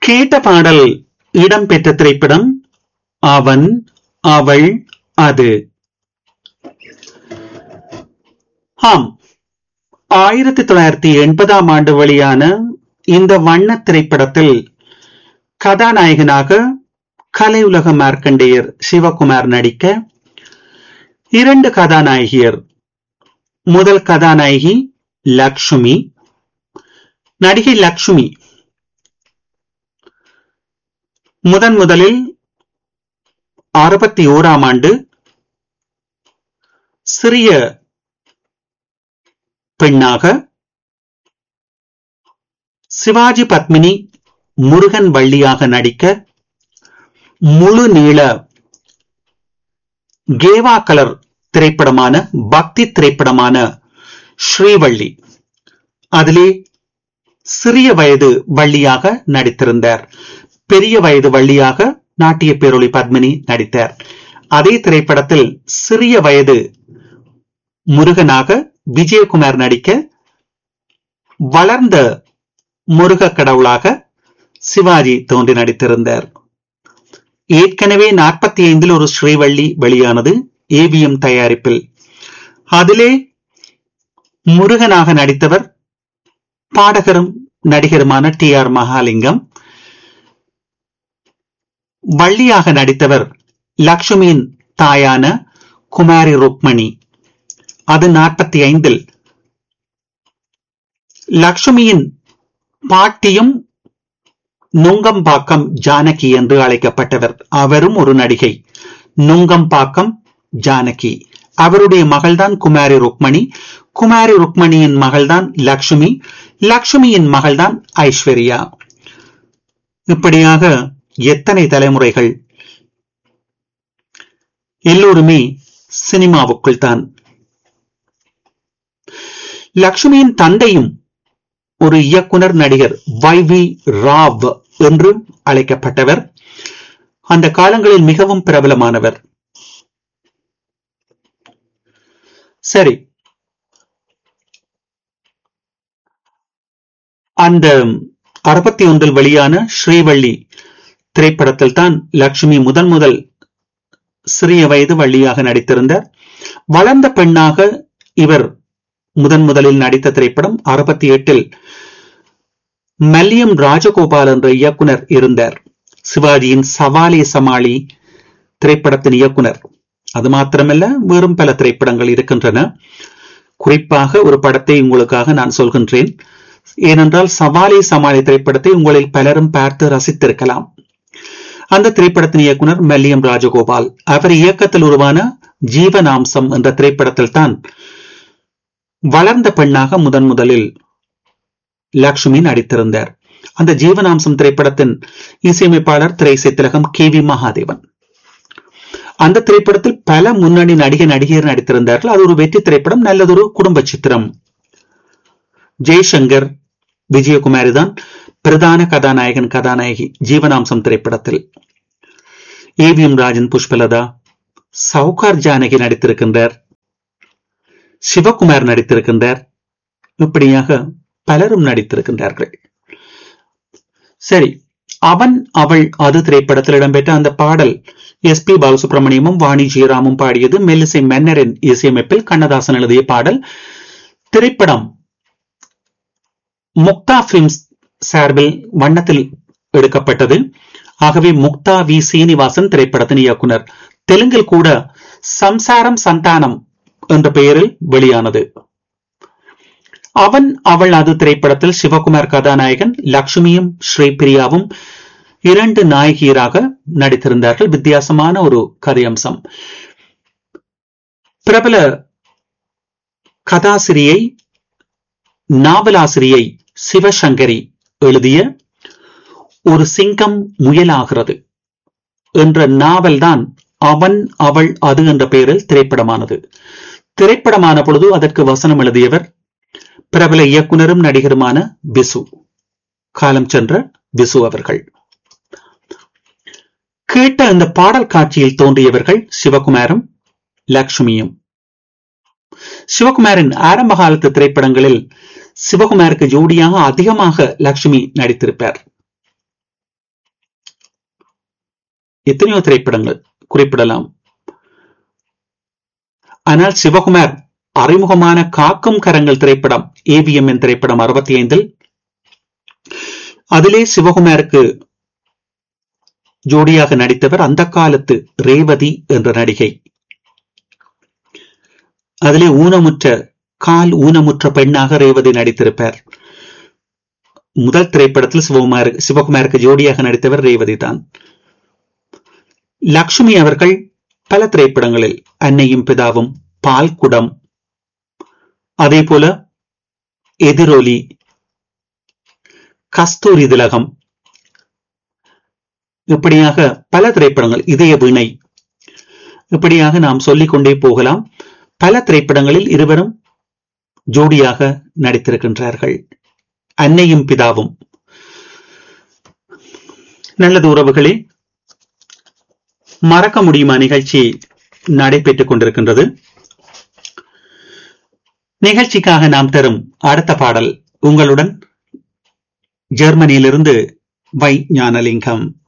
கேட்ட பாடல் இடம்பெற்ற திரைப்படம் அவன் அவள் அது ஆம் ஆயிரத்தி தொள்ளாயிரத்தி எண்பதாம் ஆண்டு வெளியான இந்த வண்ண திரைப்படத்தில் கதாநாயகனாக கலையுலக மார்க்கண்டேயர் சிவகுமார் நடிக்க இரண்டு கதாநாயகியர் முதல் கதாநாயகி லக்ஷ்மி நடிகை லக்ஷ்மி முதன் முதலில் அறுபத்தி ஓராம் ஆண்டு சிறிய பெண்ணாக சிவாஜி பத்மினி முருகன் வள்ளியாக நடிக்க முழு நீள கேவா கலர் திரைப்படமான பக்தி திரைப்படமான ஸ்ரீவள்ளி அதிலே சிறிய வயது வள்ளியாக நடித்திருந்தார் பெரிய வயது வள்ளியாக நாட்டிய பேரொளி பத்மினி நடித்தார் அதே திரைப்படத்தில் சிறிய வயது முருகனாக விஜயகுமார் நடிக்க வளர்ந்த முருக கடவுளாக சிவாஜி தோன்றி நடித்திருந்தார் ஏற்கனவே நாற்பத்தி ஐந்தில் ஒரு ஸ்ரீவள்ளி வெளியானது ஏபிஎம் தயாரிப்பில் அதிலே முருகனாக நடித்தவர் பாடகரும் நடிகருமான டி ஆர் மகாலிங்கம் வள்ளியாக நடித்தவர் லக்ஷ்மியின் தாயான குமாரி ருக்மணி அது நாற்பத்தி ஐந்தில் லக்ஷ்மியின் பாட்டியும் நுங்கம்பாக்கம் ஜானகி என்று அழைக்கப்பட்டவர் அவரும் ஒரு நடிகை நுங்கம்பாக்கம் ஜானகி அவருடைய மகள்தான் குமாரி ருக்மணி குமாரி ருக்மணியின் மகள்தான் லக்ஷ்மி லக்ஷ்மியின் மகள்தான் ஐஸ்வர்யா இப்படியாக எத்தனை தலைமுறைகள் எல்லோருமே சினிமாவுக்குள் தான் லக்ஷ்மியின் தந்தையும் ஒரு இயக்குனர் நடிகர் வை வி ராவ் என்று அழைக்கப்பட்டவர் அந்த காலங்களில் மிகவும் பிரபலமானவர் சரி அந்த அறுபத்தி ஒன்றில் வெளியான ஸ்ரீவள்ளி திரைப்படத்தில் தான் லட்சுமி முதன் முதல் சிறிய வயது வள்ளியாக நடித்திருந்தார் வளர்ந்த பெண்ணாக இவர் முதன் முதலில் நடித்த திரைப்படம் அறுபத்தி எட்டில் மல்லியம் ராஜகோபால் என்ற இயக்குனர் இருந்தார் சிவாஜியின் சவாலி சமாளி திரைப்படத்தின் இயக்குனர் அது மாத்திரமல்ல வேறும் பல திரைப்படங்கள் இருக்கின்றன குறிப்பாக ஒரு படத்தை உங்களுக்காக நான் சொல்கின்றேன் ஏனென்றால் சவாலி சமாளி திரைப்படத்தை உங்களில் பலரும் பார்த்து ரசித்திருக்கலாம் அந்த திரைப்படத்தின் இயக்குனர் மல்லியம் ராஜகோபால் அவர் இயக்கத்தில் உருவான ஜீவனாம்சம் என்ற திரைப்படத்தில் தான் வளர்ந்த பெண்ணாக முதன் முதலில் லக்ஷ்மி நடித்திருந்தார் அந்த ஜீவனாம்சம் திரைப்படத்தின் இசையமைப்பாளர் திரைசை திலகம் கே வி மகாதேவன் அந்த திரைப்படத்தில் பல முன்னணி நடிகை நடிகர் நடித்திருந்தார்கள் அது ஒரு வெற்றி திரைப்படம் நல்லதொரு குடும்ப சித்திரம் ஜெய்சங்கர் விஜயகுமாரி தான் பிரதான கதாநாயகன் கதாநாயகி ஜீவனாம்சம் திரைப்படத்தில் ஏவிஎம் ராஜன் புஷ்பலதா சவுகார் ஜானகி நடித்திருக்கின்றார் சிவகுமார் நடித்திருக்கின்றார் இப்படியாக பலரும் நடித்திருக்கின்றார்கள் சரி அவன் அவள் அது திரைப்படத்தில் இடம்பெற்ற அந்த பாடல் எஸ் பி பாலசுப்ரமணியமும் வாணி ஜெயராமும் பாடியது மெல்லிசை மன்னரின் இசையமைப்பில் கண்ணதாசன் எழுதிய பாடல் திரைப்படம் முக்தா பிலிம்ஸ் சார்பில் வண்ணத்தில் எடுக்கப்பட்டது ஆகவே முக்தா வி சீனிவாசன் திரைப்படத்தின் இயக்குனர் தெலுங்கில் கூட சம்சாரம் சந்தானம் என்ற பெயரில் வெளியானது அவன் அவள் அது திரைப்படத்தில் சிவகுமார் கதாநாயகன் லக்ஷ்மியும் ஸ்ரீபிரியாவும் இரண்டு நாயகியராக நடித்திருந்தார்கள் வித்தியாசமான ஒரு கதையம்சம் பிரபல கதாசிரியை நாவலாசிரியை சிவசங்கரி எழுதிய ஒரு சிங்கம் முயலாகிறது என்ற நாவல் தான் அவன் அவள் அது என்ற பெயரில் திரைப்படமானது திரைப்படமான பொழுது அதற்கு வசனம் எழுதியவர் பிரபல இயக்குனரும் நடிகருமான விசு காலம் சென்ற விசு அவர்கள் கேட்ட அந்த பாடல் காட்சியில் தோன்றியவர்கள் சிவகுமாரும் லக்ஷ்மியும் சிவகுமாரின் ஆரம்ப காலத்து திரைப்படங்களில் சிவகுமாருக்கு ஜோடியாக அதிகமாக லக்ஷ்மி நடித்திருப்பார் எத்தனையோ திரைப்படங்கள் குறிப்பிடலாம் ஆனால் சிவகுமார் அறிமுகமான காக்கும் கரங்கள் திரைப்படம் ஏவிஎம் என் திரைப்படம் அறுபத்தி ஐந்தில் அதிலே சிவகுமாருக்கு ஜோடியாக நடித்தவர் அந்த காலத்து ரேவதி என்ற நடிகை அதிலே ஊனமுற்ற கால் ஊனமுற்ற பெண்ணாக ரேவதி நடித்திருப்பார் முதல் திரைப்படத்தில் சிவகுமார் சிவகுமாருக்கு ஜோடியாக நடித்தவர் ரேவதி தான் லக்ஷ்மி அவர்கள் பல திரைப்படங்களில் அன்னையும் பிதாவும் பால்குடம் அதே போல எதிரொலி கஸ்தூரி திலகம் இப்படியாக பல திரைப்படங்கள் இதய வீணை இப்படியாக நாம் சொல்லிக் கொண்டே போகலாம் பல திரைப்படங்களில் இருவரும் ஜோடியாக நடித்திருக்கின்றார்கள் அன்னையும் பிதாவும் நல்லது உறவுகளே மறக்க முடியுமா நிகழ்ச்சி நடைபெற்றுக் கொண்டிருக்கின்றது நிகழ்ச்சிக்காக நாம் தரும் அடுத்த பாடல் உங்களுடன் ஜெர்மனியிலிருந்து வை ஞானலிங்கம்